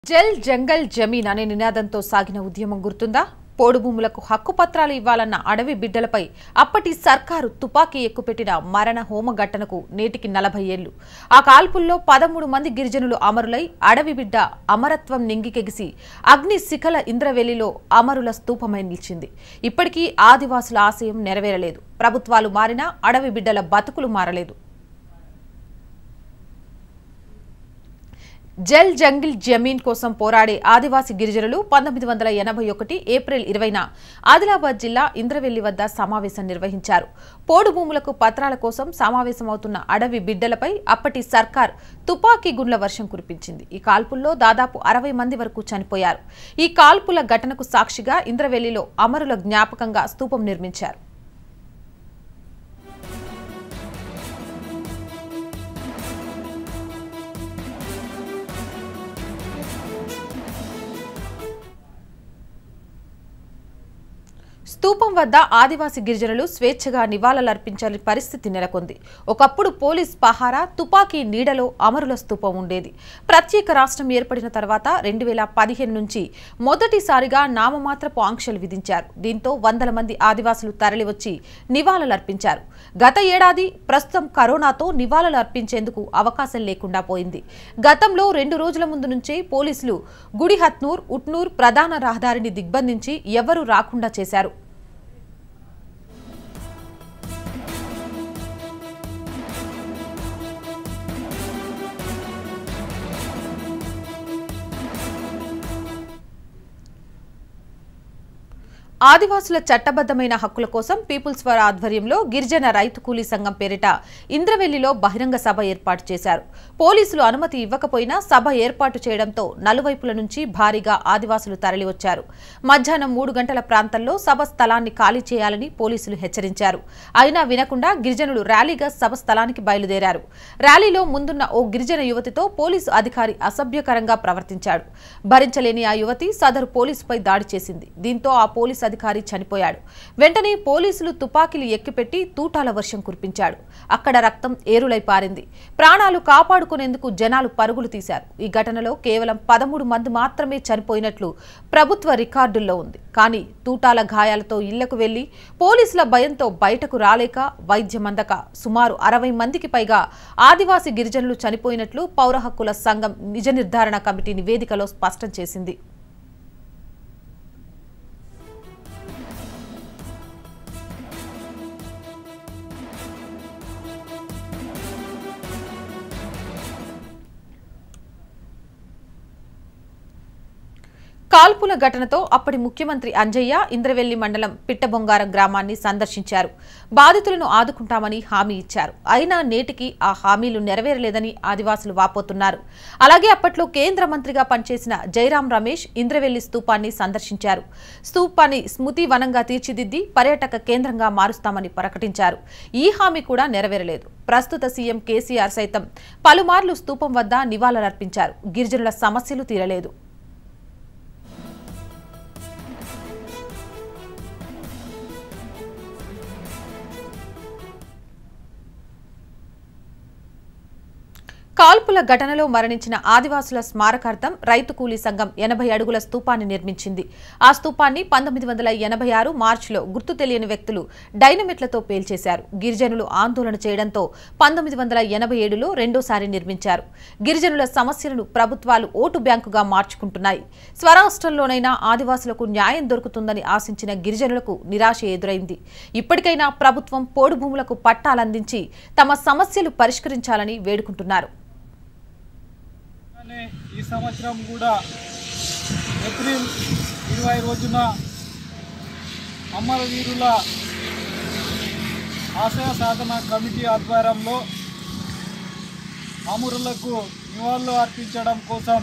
జల్ జంగల్ జమీన్ అనే నినాదంతో సాగిన ఉద్యమం గుర్తుందా పోడు భూములకు హక్కు పత్రాలు ఇవ్వాలన్న అడవి బిడ్డలపై అప్పటి సర్కారు తుపాకీ ఎక్కుపెట్టిన మరణ హోమఘట్టనకు నేటికి నలభై ఏళ్లు ఆ కాల్పుల్లో పదమూడు మంది గిరిజనులు అమరులై అడవి బిడ్డ అమరత్వం నింగికెగిసి అగ్ని శిఖల ఇంద్రవెల్లిలో అమరుల స్తూపమై నిలిచింది ఇప్పటికీ ఆదివాసుల ఆశయం నెరవేరలేదు ప్రభుత్వాలు మారినా అడవి బిడ్డల బతుకులు మారలేదు జల్ జంగిల్ జమీన్ కోసం పోరాడే ఆదివాసీ గిరిజనులు పంతొమ్మిది వందల ఎనభై ఒకటి ఏప్రిల్ ఇరవైన ఆదిలాబాద్ జిల్లా ఇంద్రవెల్లి వద్ద సమావేశం నిర్వహించారు పోడు భూములకు పత్రాల కోసం సమావేశమవుతున్న అడవి బిడ్డలపై అప్పటి సర్కార్ తుపాకీ గుండ్ల వర్షం కురిపించింది ఈ కాల్పుల్లో దాదాపు అరవై మంది వరకు చనిపోయారు ఈ కాల్పుల ఘటనకు సాక్షిగా ఇంద్రవెల్లిలో అమరుల జ్ఞాపకంగా స్తూపం నిర్మించారు స్తూపం వద్ద ఆదివాసీ గిరిజనులు స్వేచ్ఛగా నివాళులర్పించాలని పరిస్థితి నెలకొంది ఒకప్పుడు పోలీస్ పహారా తుపాకీ నీడలో అమరుల స్తూపం ఉండేది ప్రత్యేక రాష్ట్రం ఏర్పడిన తర్వాత రెండు వేల పదిహేను నుంచి మొదటిసారిగా నామమాత్రపు ఆంక్షలు విధించారు దీంతో వందల మంది ఆదివాసులు తరలివచ్చి నివాళులర్పించారు గత ఏడాది ప్రస్తుతం కరోనాతో నివాళులు అర్పించేందుకు అవకాశం లేకుండా పోయింది గతంలో రెండు రోజుల ముందు నుంచే పోలీసులు గుడిహత్నూర్ ఉట్నూర్ ప్రధాన రహదారిని దిగ్బంధించి ఎవరూ రాకుండా చేశారు ఆదివాసుల చట్టబద్దమైన హక్కుల కోసం పీపుల్స్ ఫర్ ఆధ్వర్యంలో గిరిజన రైతు కూలీ సంఘం పేరిట ఇంద్రవెల్లిలో బహిరంగ సభ ఏర్పాటు చేశారు పోలీసులు అనుమతి ఇవ్వకపోయినా సభ ఏర్పాటు చేయడంతో నలువైపుల నుంచి భారీగా ఆదివాసులు తరలివచ్చారు మధ్యాహ్నం మూడు గంటల ప్రాంతంలో సభ స్థలాన్ని ఖాళీ చేయాలని పోలీసులు హెచ్చరించారు అయినా వినకుండా గిరిజనులు ర్యాలీగా సభ స్థలానికి బయలుదేరారు ర్యాలీలో ముందున్న ఓ గిరిజన యువతితో పోలీసు అధికారి అసభ్యకరంగా ప్రవర్తించాడు భరించలేని ఆ యువతి సదరు పోలీసుపై దాడి చేసింది దీంతో ఆ పోలీసు అధికారి చనిపోయాడు వెంటనే పోలీసులు తుపాకీలు ఎక్కిపెట్టి తూటాల వర్షం కురిపించాడు అక్కడ రక్తం ఏరులై పారింది ప్రాణాలు కాపాడుకునేందుకు జనాలు పరుగులు తీశారు ఈ ఘటనలో కేవలం పదమూడు మంది మాత్రమే చనిపోయినట్లు ప్రభుత్వ రికార్డుల్లో ఉంది కానీ తూటాల గాయాలతో ఇళ్లకు వెళ్లి పోలీసుల భయంతో బయటకు రాలేక వైద్యం అందక సుమారు అరవై మందికి పైగా ఆదివాసీ గిరిజనులు చనిపోయినట్లు పౌర హక్కుల సంఘం నిజ నిర్ధారణ కమిటీ నివేదికలో స్పష్టం చేసింది కాల్పుల ఘటనతో అప్పటి ముఖ్యమంత్రి అంజయ్య ఇంద్రవెల్లి మండలం పిట్టబొంగారం గ్రామాన్ని సందర్శించారు బాధితులను ఆదుకుంటామని హామీ ఇచ్చారు అయినా నేటికి ఆ హామీలు నెరవేరలేదని ఆదివాసులు వాపోతున్నారు అలాగే అప్పట్లో కేంద్ర మంత్రిగా పనిచేసిన జైరాం రమేష్ ఇంద్రవెల్లి స్తూపాన్ని సందర్శించారు స్తూపాన్ని స్మృతి వనంగా తీర్చిదిద్ది పర్యాటక కేంద్రంగా మారుస్తామని ప్రకటించారు ఈ హామీ కూడా నెరవేరలేదు ప్రస్తుత సీఎం కేసీఆర్ సైతం పలుమార్లు స్తూపం వద్ద నివాళులర్పించారు గిరిజనుల సమస్యలు తీరలేదు కాల్పుల ఘటనలో మరణించిన ఆదివాసుల స్మారకార్థం రైతు కూలీ సంఘం ఎనభై అడుగుల స్తూపాన్ని నిర్మించింది ఆ స్తూపాన్ని పంతొమ్మిది వందల ఎనభై ఆరు మార్చిలో గుర్తు తెలియని వ్యక్తులు డైనమిట్లతో పేల్చేశారు గిరిజనులు ఆందోళన చేయడంతో పంతొమ్మిది వందల ఎనభై ఏడులో రెండోసారి నిర్మించారు గిరిజనుల సమస్యలను ప్రభుత్వాలు ఓటు బ్యాంకుగా మార్చుకుంటున్నాయి స్వరాష్ట్రంలోనైనా ఆదివాసులకు న్యాయం దొరుకుతుందని ఆశించిన గిరిజనులకు నిరాశ ఎదురైంది ఇప్పటికైనా ప్రభుత్వం పోడు భూములకు పట్టాలందించి తమ సమస్యలు పరిష్కరించాలని వేడుకుంటున్నారు అలానే ఈ సంవత్సరం కూడా ఏప్రిల్ ఇరవై రోజున అమరవీరుల ఆశయ సాధన కమిటీ ఆధ్వర్యంలో అమరులకు నివాళులు అర్పించడం కోసం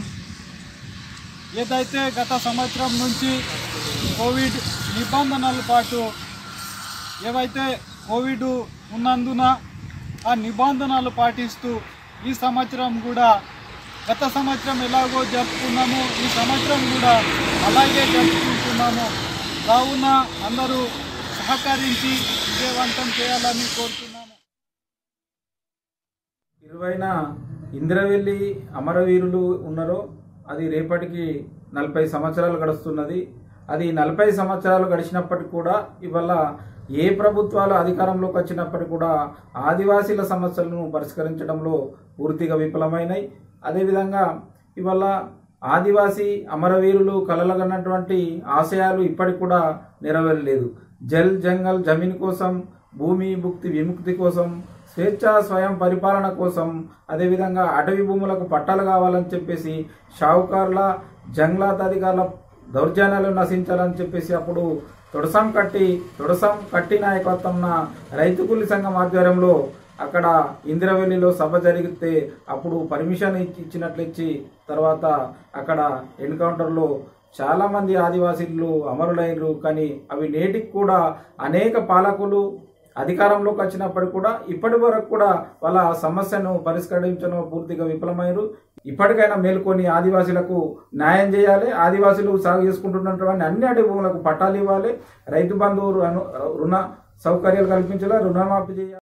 ఏదైతే గత సంవత్సరం నుంచి కోవిడ్ నిబంధనల పాటు ఏవైతే కోవిడ్ ఉన్నందున ఆ నిబంధనలు పాటిస్తూ ఈ సంవత్సరం కూడా గత సంవత్సరం ఎలాగో జరుపుకున్నామో ఈ సంవత్సరం కూడా అలాగే జరుపుకుంటున్నాము కావున అందరూ సహకరించి విజయవంతం చేయాలని కోరుతున్నాము ఇరువైన ఇంద్రవెల్లి అమరవీరులు ఉన్నారో అది రేపటికి నలభై సంవత్సరాలు గడుస్తున్నది అది నలభై సంవత్సరాలు గడిచినప్పటికి కూడా ఇవాళ ఏ ప్రభుత్వాలు అధికారంలోకి వచ్చినప్పటికీ కూడా ఆదివాసీల సమస్యలను పరిష్కరించడంలో పూర్తిగా విఫలమైనాయి అదేవిధంగా ఇవాళ ఆదివాసీ అమరవీరులు కలలగన్నటువంటి ఆశయాలు ఇప్పటికి కూడా నెరవేరలేదు జల్ జంగల్ జమీన్ కోసం భూమి భుక్తి విముక్తి కోసం స్వేచ్ఛ స్వయం పరిపాలన కోసం అదేవిధంగా అటవీ భూములకు పట్టాలు కావాలని చెప్పేసి షావుకారుల జంగ్లాత్ అధికారుల దౌర్జన్యాలు నశించాలని చెప్పేసి అప్పుడు తొడసం కట్టి తొడసం కట్టి నాయకత్వం రైతు కూలి సంఘం ఆధ్వర్యంలో అక్కడ ఇందిరవెల్లిలో సభ జరిగితే అప్పుడు పర్మిషన్ ఇచ్చి ఇచ్చినట్లు ఇచ్చి తర్వాత అక్కడ ఎన్కౌంటర్లో చాలా మంది ఆదివాసీలు అమరులైనరు కానీ అవి నేటికి కూడా అనేక పాలకులు అధికారంలోకి వచ్చినప్పటికి కూడా ఇప్పటి వరకు కూడా వాళ్ళ సమస్యను పరిష్కరించడం పూర్తిగా విఫలమయ్యారు ఇప్పటికైనా మేల్కొని ఆదివాసీలకు న్యాయం చేయాలి ఆదివాసీలు సాగు చేసుకుంటున్నటువంటి అన్ని అడవి భూములకు పట్టాలు ఇవ్వాలి రైతు బంధువు రుణ సౌకర్యాలు కల్పించాలి రుణమాఫీ చేయాలి